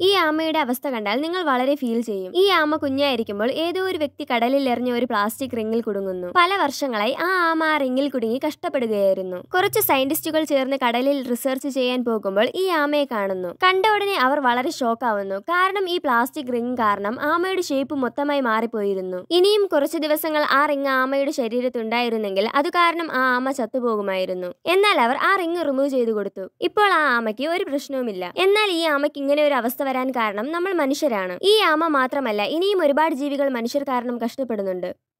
ഈ ആമയുടെ അവസ്ഥ കണ്ടാൽ നിങ്ങൾ വളരെ ഫീൽ ചെയ്യും ഈ ആമ കുഞ്ഞായിരിക്കുമ്പോൾ ഏതോ ഒരു വ്യക്തി കടലിൽ എറിഞ്ഞ ഒരു പ്ലാസ്റ്റിക് റിങ്ങിൽ കുടുങ്ങുന്നു പല വർഷങ്ങളായി ആ ആമ ആ റിങ്ങിൽ കുടുങ്ങി കഷ്ടപ്പെടുകയായിരുന്നു കുറച്ച് സയന്റിസ്റ്റുകൾ ചേർന്ന് കടലിൽ റിസർച്ച് ചെയ്യാൻ പോകുമ്പോൾ ഈ ആമയെ കാണുന്നു കണ്ട ഉടനെ അവർ വളരെ ഷോക്ക് ആവുന്നു കാരണം ഈ പ്ലാസ്റ്റിക് റിംഗ് കാരണം ആമയുടെ ഷേപ്പ് മൊത്തമായി മാറിപ്പോയിരുന്നു ഇനിയും കുറച്ച് ദിവസങ്ങൾ ആ റിംഗ് ആമയുടെ ശരീരത്തുണ്ടായിരുന്നെങ്കിൽ അത് കാരണം ആ ആമ ചത്തുപോകുമായിരുന്നു എന്നാൽ അവർ ആ റിംഗ് റിമൂവ് ചെയ്തു കൊടുത്തു ഇപ്പോൾ ആ ആമയ്ക്ക് ഒരു പ്രശ്നവുമില്ല എന്നാൽ ഈ ആമയ്ക്ക് ഇങ്ങനെ ഒരു അവസ്ഥ വരാൻ കാരണം നമ്മൾ മനുഷ്യരാണ് ഈ ആമ മാത്രമല്ല ഇനിയും ഒരുപാട് ജീവികൾ മനുഷ്യർ കാരണം കഷ്ടപ്പെടുന്നുണ്ട്